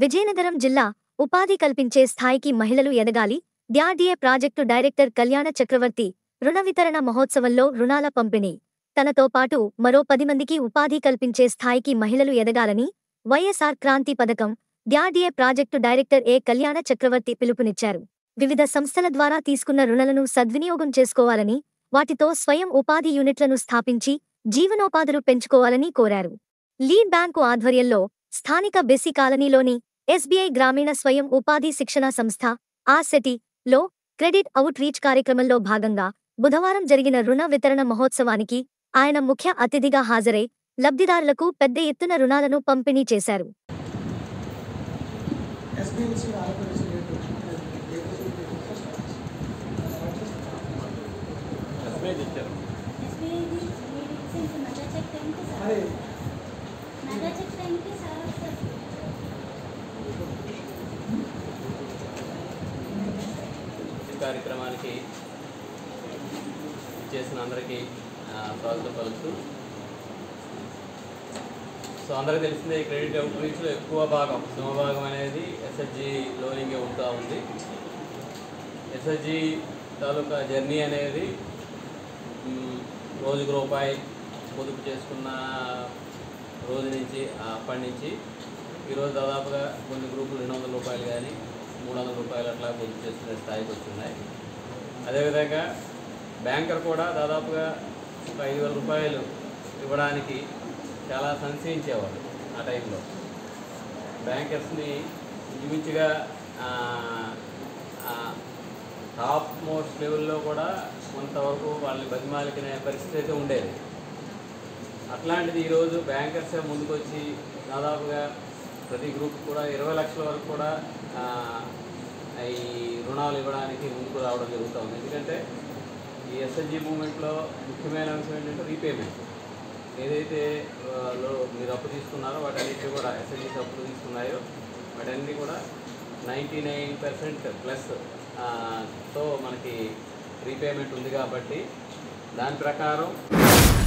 విజయనగరం జిల్లా ఉపాధి కల్పించే స్థాయికి మహిళలు ఎదగాలి డ్యాడిఏ ప్రాజెక్టు డైరెక్టర్ కళ్యాణ చక్రవర్తి రుణ వితరణ మహోత్సవంలో రుణాల పంపిణీ తనతో పాటు మరో పది మందికి ఉపాధి కల్పించే స్థాయికి మహిళలు ఎదగాలని వైఎస్ఆర్ క్రాంతి పథకం డ్యాడిఏ ప్రాజెక్టు డైరెక్టర్ ఏ కళ్యాణ చక్రవర్తి పిలుపునిచ్చారు వివిధ సంస్థల ద్వారా తీసుకున్న రుణాలను సద్వినియోగం చేసుకోవాలని వాటితో స్వయం ఉపాధి యూనిట్లను స్థాపించి జీవనోపాధులు పెంచుకోవాలని కోరారు లీడ్ బ్యాంకు ఆధ్వర్యంలో స్థానిక బెసి కాలనీలోని ఎస్బీఐ గ్రామీణ స్వయం ఉపాధి శిక్షణా సంస్థ ఆసెటి లో క్రెడిట్ అవుట్ రీచ్ కార్యక్రమంలో భాగంగా బుధవారం జరిగిన రుణ వితరణ మహోత్సవానికి ఆయన ముఖ్య అతిథిగా హాజరై లబ్ధిదారులకు పెద్ద ఎత్తున రుణాలను పంపిణీ చేశారు SBMC ఆంధ్రప్రదేశ్ రేటు ఎస్బీఐది మీరు ఇచ్చిన మెగా చెక్ టైంకి సార్ అరే మెగా చెక్ టైంకి సార్ వస్తారు ఈ కార్యక్రమానికి చేసిన అందరికీ ఆ, స్వాగతం పలుకుతూ సో అందరికీ తెలిసిందే ఈ క్రెడిట్ అవుట్రీచ్లో ఎక్కువ భాగం సింహభాగం అనేది ఎస్ఎస్జి లోనింగే ఉంటా ఉంది ఎస్ఎస్జి తాలూకా జర్నీ అనేది మ్, రోజుకు రూపాయి పొదుపు చేసుకున్న రోజు నుంచి ఆ, అప్పటి నుంచి ఈరోజు దాదాపుగా కొన్ని గ్రూపులు రెండు వందల రూపాయలు కానీ మూడు వందల రూపాయలు అట్లా పొదుపు చేసుకునే స్థాయికి వచ్చిన్నాయి అదేవిధంగా బ్యాంకర్ కూడా దాదాపుగా ఒక ఐదు వేల రూపాయలు ఇవ్వడానికి చాలా సంశయించేవారు ఆ టైంలో బ్యాంకర్స్ని ఇంచుమించుగా ఆ, ఆ, టాప్ మోస్ట్ లెవెల్లో కూడా కొంతవరకు వాళ్ళని బతిమాలికిన పరిస్థితి అయితే ఉండేది అట్లాంటిది ఈరోజు బ్యాంకర్సే ముందుకొచ్చి దాదాపుగా ప్రతి గ్రూప్ కూడా ఇరవై లక్షల వరకు కూడా ఆ, ఈ రుణాలు ఇవ్వడానికి ముందుకు రావడం జరుగుతుంది ఎందుకంటే ఈ ఎస్ఎస్జి మూమెంట్లో ముఖ్యమైన అంశం ఏంటంటే రీపేమెంట్ ఏదైతే ఆ, లో మీరు అప్పు తీసుకున్నారో వాటన్నిటి కూడా ఎస్ఎస్జీస్ అప్పులు తీసుకున్నాయో వాటన్నీ కూడా నైంటీ నైన్ పర్సెంట్ ప్లస్ తో మనకి రీపేమెంట్ ఉంది కాబట్టి దాని ప్రకారం